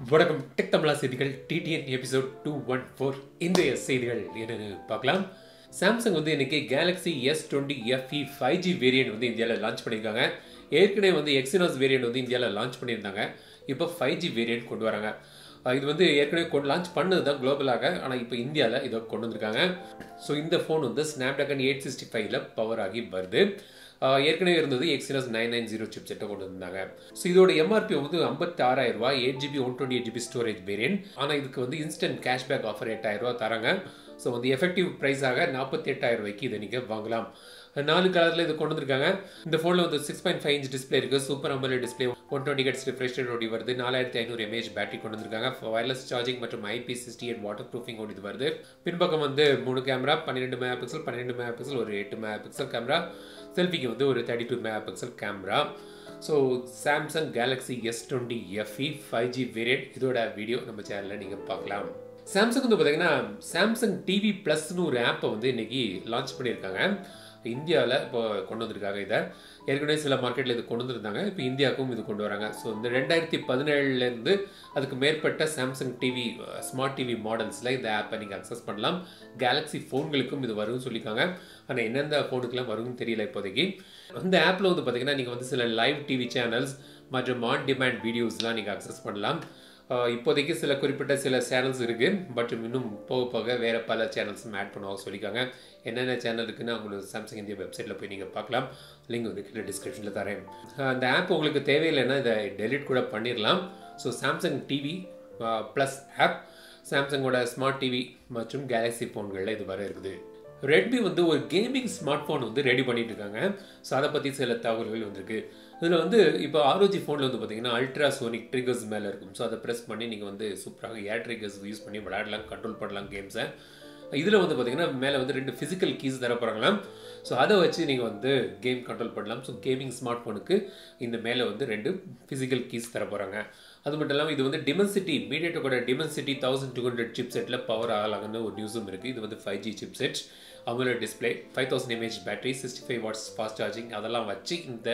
வணக்கம் டெக் தமிழா செய்திகள் TTN episode two one four இன்றைய செய்திகள் என்னென்னு பார்க்கலாம் சாம்சங் வந்து இன்னைக்கு Galaxy S twenty FE five G variant வந்து இந்தியாவில் லான்ச் பண்ணியிருக்காங்க ஏற்கனவே வந்து எக்ஸினாஸ் வேரியன்ட் வந்து இந்தியாவில் லான்ச் பண்ணியிருந்தாங்க இப்போ ஃபைவ் ஜி வேரியன்ட் கொண்டு வராங்க அஹ் இது வந்து ஏற்கனவே கொண்டு லான்ச் பண்ணது தான் குளோபலாக ஆனால் இப்போ இந்தியாவில் இதை கொண்டு வந்திருக்காங்க ஸோ இந்த ஃபோன் வந்து ஸ்னாப்டிராகன் எயிட் சிக்ஸ்டி ஃபைவ்ல பவர் ஆகி வருது ஆஹ் ஏற்கனவே இருந்தது Exynos nine nine zero chip செட்டை கொண்டு வந்தாங்க ஸோ இதோட எம்ஆர்பி வந்து ஐம்பத்தி ஆறாயிரம் ரூபாய் eight GB one twenty eight GB storage variant ஆனால் இதுக்கு வந்து இன்ஸ்டன்ட் கேஷ்பேக் ஆஃபர் எட்டாயிரம் ரூபாய் தராங்க ஸோ வந்து எஃபெக்டிவ் ப்ரைஸாக நாற்பத்தி எட்டாயிரம் ரூபாய்க்கு இதை நீங்கள் வாங்கலாம் நாலு கலரில் இது கொண்டு வந்திருக்காங்க இந்த ஃபோனில் வந்து six point five inch display இருக்குது சூப்பர் அம்பல் display one twenty hertz refresh ஓடி வருது நாலாயிரத்தி ஐநூறு எம்ஏஹெச் பேட்டரி கொண்டு வந்திருக்காங்க வயர்லெஸ் சார்ஜிங் மற்றும் IP sixty eight water proofing ஓடி இது வருது பின்பக்கம் வந்து மூணு கேமரா பன்னிரெண்டு மெகா பிக்சல் பன்னிரெண்டு மெகா பிக்சல் ஒரு எட்டு மெகா பிக்சல் கேமரா செல்ஃபிக்கு வந்து ஒரு thirty two mega pixel camera so Samsung Galaxy S twenty FE five G variant இதோட வீடியோ நம்ம சேனலில் நீங்கள் பார்க்கலாம் சாம்சங் வந்து பார்த்தீங்கன்னா சாம்சங் டிவி ப்ளஸ்னு ஒரு ஆப்பை வந்து இன்னைக்கு லான்ச் பண்ணியிருக்காங்க இந்தியாவில் இப்போ கொண்டு வந்திருக்காங்க இதை ஏற்கனவே சில மார்க்கெட்டில் இது கொண்டு வந்திருந்தாங்க இப்போ இந்தியாவுக்கும் இது கொண்டு வராங்க ஸோ இந்த ரெண்டாயிரத்தி பதினேழுலேருந்து அதுக்கு மேற்பட்ட சாம்சங் டிவி ஸ்மார்ட் டிவி மாடல்ஸில் இந்த ஆப்பை நீங்கள் அக்சஸ் பண்ணலாம் கேலக்ஸி ஃபோன்களுக்கும் இது வரும்னு சொல்லியிருக்காங்க ஆனால் எந்தெந்த ஃபோனுக்குலாம் வரும்னு தெரியல இப்போதைக்கு அந்த ஆப்பில் வந்து பார்த்தீங்கன்னா நீங்கள் வந்து சில லைவ் டிவி சேனல்ஸ் மற்றும் ஆன் டிமாண்ட் வீடியோஸ்லாம் நீங்கள் அக்சஸ் பண்ணலாம் ஆஹ் இப்போதைக்கு சில குறிப்பிட்ட சில சேனல்ஸ் இருக்குது பட் இன்னும் போக போக வேறு பல சேனல்ஸும் ஆட் பண்ணுவாங்க சொல்லியிருக்காங்க என்னென்ன சேனல் இருக்குன்னு உங்களுக்கு சாம்சங் இந்தியா வெப்சைட்டில் போய் நீங்கள் பார்க்கலாம் லிங்க் வந்து கீழே டிஸ்கிரிப்ஷனில் தரேன் ஆஹ் அந்த ஆப் உங்களுக்கு தேவையில்லைன்னா இதை டெலிட் கூட பண்ணிடலாம் so Samsung TV plus app சாம்சங்கோட ஸ்மார்ட் டிவி மற்றும் கேலக்ஸி ஃபோன்களில் இது வர இருக்குது ரெட்மி வந்து ஒரு கேமிங் ஸ்மார்ட் ஃபோன் வந்து ரெடி பண்ணிட்டு இருக்காங்க ஸோ அதை பற்றி சில தகவல்கள் வந்திருக்கு இதில் வந்து இப்போ ஆரோஜி ஃபோனில் வந்து பார்த்தீங்கன்னா அல்ட்ரா சோனிக் ட்ரிகர்ஸ் மேலே இருக்கும் ஸோ அதை ப்ரெஸ் பண்ணி நீங்கள் வந்து சூப்பராக ஏர் ட்ரிகர்ஸ் யூஸ் பண்ணி விளையாடலாம் கண்ட்ரோல் பண்ணலாம் கேம்ஸை இதில் வந்து பார்த்தீங்கன்னா மேலே வந்து ரெண்டு ஃபிசிக்கல் கீஸ் தர போகிறாங்களாம் ஸோ அதை வச்சு நீங்கள் வந்து கேம் கண்ட்ரோல் பண்ணலாம் ஸோ கேமிங் ஸ்மார்ட் ஃபோனுக்கு இந்த மேலே வந்து ரெண்டு ஃபிசிக்கல் கீஸ் தர போகிறாங்க அது மட்டும் இல்லாமல் இது வந்து டிமென்சிட்டி மீடியட்டோட Dimensity thousand two hundred chip செட்டில் பவர் ஆகலாங்கன்னு ஒரு நியூஸும் இருக்குது இது வந்து five G chip set AMOLED display five thousand mAh battery sixty five watts fast charging அதெல்லாம் வச்சு இந்த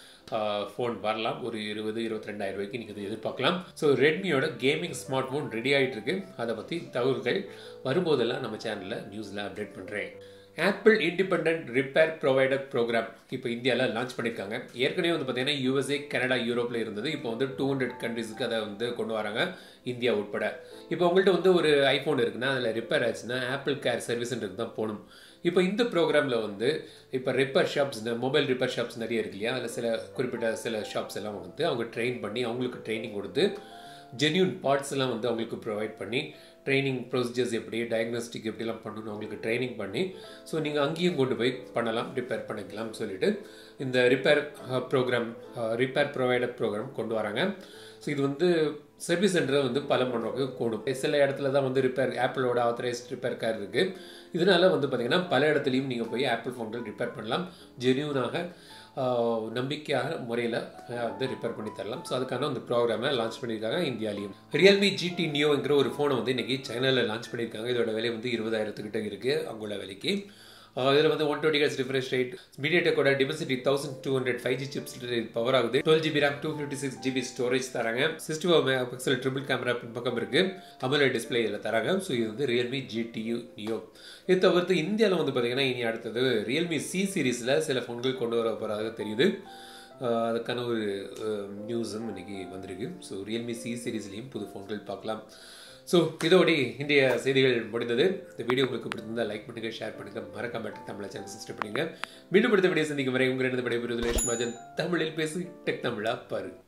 ஃபோன் வரலாம் ஒரு இருபது இருபத்தி ரெண்டாயிரம் ரூபாய்க்கு நீங்கள் இதை எதிர்பார்க்கலாம் ஸோ ரெட்மியோட கேமிங் ஸ்மார்ட் ஃபோன் ரெடி ஆகிட்டு இருக்கு அதை பற்றி தகவல்கள் வரும்போதெல்லாம் நம்ம சேனலில் நியூஸில் அப்டேட் பண்ணுறேன் Apple independent repair provider program இப்போ இந்தியாவில் லான்ச் பண்ணியிருக்காங்க ஏற்கனவே வந்து பார்த்தீங்கன்னா யூஎஸ்ஏ கனடா யூரோப்பில் இருந்தது இப்போ வந்து டூ ஹண்ட்ரட் கண்ட்ரிஸுக்கு அதை வந்து கொண்டு வராங்க இந்தியா உட்பட இப்போ உங்கள்கிட்ட வந்து ஒரு ஐஃபோன் இருக்குன்னா அதில் ரிப்பேர் ஆச்சுன்னா ஆப்பிள் கேர் சர்வீஸ் சென்டருக்கு தான் போகணும் இப்போ இந்த ப்ரோக்ராமில் வந்து இப்போ repair shops mobile repair shops நிறைய இருக்கு இல்லையா அதில் சில குறிப்பிட்ட சில ஷாப்ஸ் எல்லாம் வந்து அவங்க ட்ரெயின் பண்ணி அவங்களுக்கு ட்ரைனிங் கொடுத்து ஜென்யூன் பார்ட்ஸ் எல்லாம் வந்து அவங்களுக்கு ப்ரொவைட் பண்ணி ட்ரைனிங் ப்ரொசீஜர்ஸ் எப்படி டயக்னோஸ்டிக் எப்படிலாம் பண்ணணும் அவங்களுக்கு ட்ரைனிங் பண்ணி ஸோ நீங்கள் அங்கேயும் கொண்டு போய் பண்ணலாம் ரிப்பேர் பண்ணிக்கலாம்னு சொல்லிட்டு இந்த repair program repair provider program கொண்டு வராங்க ஸோ இது வந்து சர்வீஸ் சென்டரை வந்து பல மடங்கு கூடும் சில இடத்துல தான் வந்து ரிப்பேர் ஆப்பிளோட ஆத்தரைஸ்ட் ரிப்பேர் கார் இருக்குது இதனால வந்து பார்த்தீங்கன்னா பல இடத்துலையும் நீங்கள் போய் ஆப்பிள் ஃபோன்கள் ரிப்பேர் பண்ணலாம் ஜென்யூனாக நம்பிக்கையான முறையில் வந்து ரிப்பேர் பண்ணி தரலாம் ஸோ அதுக்கான அந்த ப்ரோக்ராமை லான்ச் பண்ணியிருக்காங்க இந்தியாலையும் ரியல்மி ஜிடி நியோங்கிற ஒரு ஃபோனை வந்து இன்றைக்கி சைனாவில் லான்ச் பண்ணியிருக்காங்க இதோட விலை வந்து இருபதாயிரத்துக்கிட்ட இருக்குது அங்குள்ள விலைக்கு இதில் வந்து one twenty hertz refresh rate மீடியாடெக்கோட Dimensity thousand two hundred five G chips power ஆகுது twelve GB RAM two fifty six GB storage தராங்க sixty four mega pixel triple camera பக்கம் இருக்கு அமல டிஸ்பிளே இதில் தராங்க ஸோ இது வந்து ரியல்மி ஜிடியூ நியோ இது தவிர்த்து இந்தியாவில் வந்து பார்த்தீங்கன்னா இனி அடுத்தது ரியல்மி சி சீரீஸில் சில ஃபோன்கள் கொண்டு வர போகிறதாக தெரியுது அதுக்கான ஒரு நியூஸும் இன்னைக்கு வந்திருக்கு ஸோ ரியல்மி சி சீரீஸ்லேயும் புது ஃபோன்கள் பார்க்கலாம் ஸோ இதோட இன்றைய செய்திகள் முடிந்தது இந்த வீடியோ உங்களுக்கு பிடிச்சிருந்தால் லைக் பண்ணுங்க ஷேர் பண்ணுங்க மறக்காம தமிழ் சேனல் சப்ஸ்கிரைப் பண்ணுங்க மீண்டும் அடுத்த வீடியோ சந்திக்கும் வரை உங்கள் ரெண்டு விடைபெறுவது லேஷ் மஜன் தமிழில் பேசி டெக் தமிழா பாரு